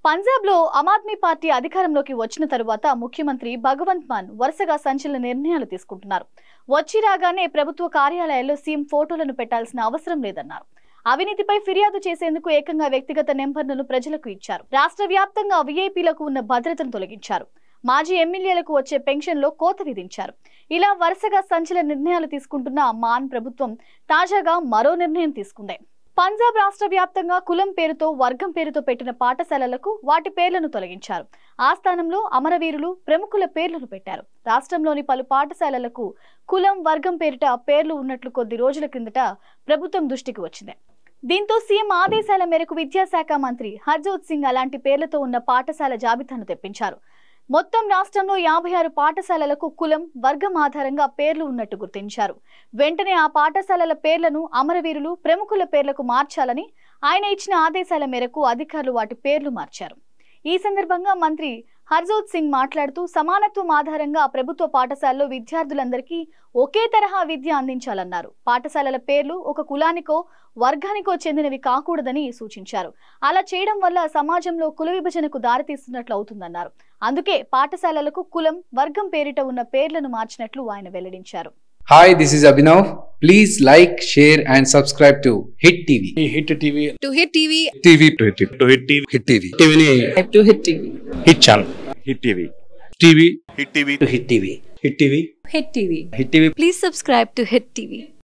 పంజాబ్ లో ఆమ్ ఆద్మీ పార్టీ అధికారంలోకి వచ్చిన తరువాత ముఖ్యమంత్రి భగవంత్ మాన్ వరుసగా సంచలన నిర్ణయాలు తీసుకుంటున్నారు వచ్చి రాగానే ప్రభుత్వ కార్యాలయాల్లో సీఎం ఫోటోలను పెట్టాల్సిన అవసరం లేదన్నారు అవినీతిపై ఫిర్యాదు చేసేందుకు ఏకంగా వ్యక్తిగత నెంబర్లను ప్రజలకు ఇచ్చారు రాష్ట్ర వ్యాప్తంగా వీఐపీలకు ఉన్న భద్రతను తొలగించారు మాజీ ఎమ్మెల్యేలకు వచ్చే పెన్షన్లో కోత విధించారు ఇలా వరుసగా సంచలన నిర్ణయాలు తీసుకుంటున్న మాన్ ప్రభుత్వం తాజాగా మరో నిర్ణయం తీసుకుంది పంజాబ్ రాష్ట్ర వ్యాప్తంగా కులం పేరుతో వర్గం పేరుతో పెట్టిన పాఠశాలలకు వాటి పేర్లను తొలగించారు ఆ స్థానంలో అమరవీరులు ప్రముఖుల పేర్లను పెట్టారు రాష్ట్రంలోని పలు పాఠశాలలకు కులం వర్గం పేరిట పేర్లు ఉన్నట్లు కొద్ది రోజుల కిందట ప్రభుత్వం దృష్టికి వచ్చింది దీంతో సీఎం ఆదేశాల మేరకు విద్యాశాఖ మంత్రి హర్జోత్ సింగ్ అలాంటి పేర్లతో ఉన్న పాఠశాల జాబితాను తెప్పించారు మొత్తం రాష్ట్రంలో యాభై ఆరు పాఠశాలలకు కులం వర్గం ఆధారంగా పేర్లు ఉన్నట్టు గుర్తించారు వెంటనే ఆ పాఠశాలల పేర్లను అమరవీరులు ప్రముఖుల పేర్లకు మార్చాలని ఆయన ఇచ్చిన ఆదేశాల మేరకు అధికారులు వాటి పేర్లు మార్చారు ఈ సందర్భంగా మంత్రి హర్జోత్ సింగ్ మాట్లాడుతూ సమానత్వం ఆధారంగా ప్రభుత్వ పాఠశాలలో విద్యార్థులందరికీ ఒకే తరహా విద్య అందించాలన్నారు పాఠశాలల పేర్లు ఒక కులానికో వర్గానికో చెందినవి కాకూడదని సూచించారు అలా చేయడం వల్ల సమాజంలో కుల విభజనకు దారితీస్తున్నట్లు అవుతుందన్నారు అందుకే పాఠశాలలకు కులం వర్గం పేరిట ఉన్న పేర్లను మార్చినట్లు ఆయన వెల్లడించారు Hi, this is Abhinav. Please like, share, and subscribe to Hit TV. Hit TV to hit TV TV to Hit TV. To Hit TV Hit TV. టీవీని to hit TV Hit channel Hit TV TV Hit TV to Hit TV Hit TV hit TV Hit TV please subscribe to hit TV